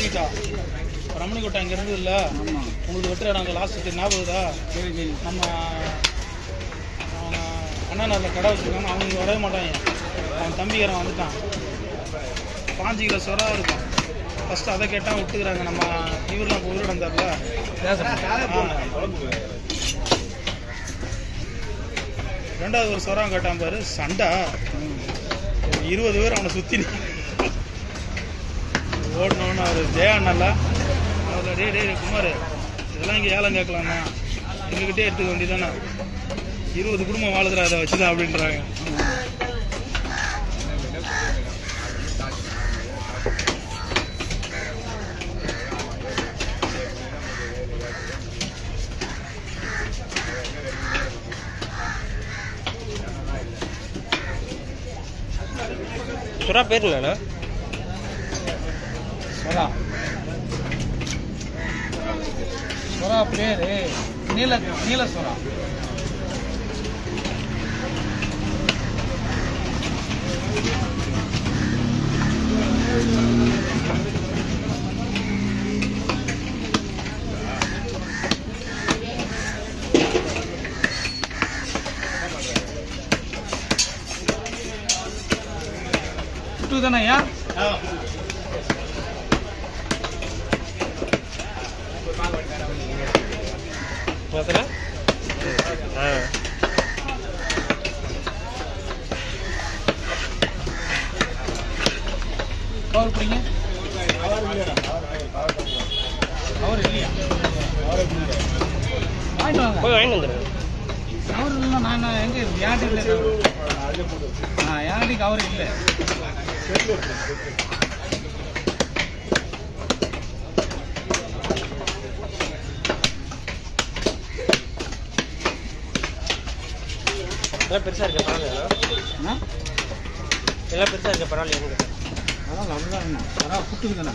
ரமணிக்கா ரமணி கோட்டை அங்கே இருந்தது இல்லை ஆமாம் உங்களுக்கு வெட்டுற நாங்கள் லாஸ்ட்டு ஞாபகதா சரி சரி நம்ம அவங்க அண்ணா நகரில் கடை வச்சுருக்காங்க அவங்க இங்கே வரவே மாட்டாங்க அவன் தம்பிக்காரன் வந்துட்டான் பாஞ்சு கிலோ சொரா இருக்கும் ஃபஸ்ட்டு அதை கேட்டால் விட்டுக்கிறாங்க நம்ம இவரெலாம் இப்போ உயிரோட இருந்தார்ல ஆ. ரெண்டாவது ஒரு சொரம் கேட்டான் பாரு சண்டை ஒரு இருபது பேர் அவனை சுற்றி ஓடணும்னு அவர் ஜெயா அண்ணல்ல அதில் டே டே குமார் இதெல்லாம் இங்கே ஏலம் கேட்கலாமா எங்ககிட்டே எடுத்துக்க வேண்டியதானே இருபது குடும்பம் வாழுதுடா அதை வச்சுதான் அப்படின்றாங்க சுறா பேர் என்னண்ணா சொரா சொரா பேர் நீல நீல சொரா சுட்டு தானே ஐயா எத்தனை ஆ கவர் பிடிங்க கவர் இல்லையா வாங்கிட்டு வாங்க போய் வாங்கிட்டு வந்துடுங்க கவர் இல்லைன்னா நான் நான் எங்கே இருக்கு யார்ட்டி இல்லை கவர் ஆ யார்ட்டி கவர் இல்லை எல்லாம் பெருசாக இருக்க பரவாயில்லையா என்ன எல்லாம் பெருசாக இருக்க பரவாயில்லையான்னு கேட்டேன் பரவாயில்ல அப்படிதான் என்ன பரவாயில்ல புட்டுக்குதானே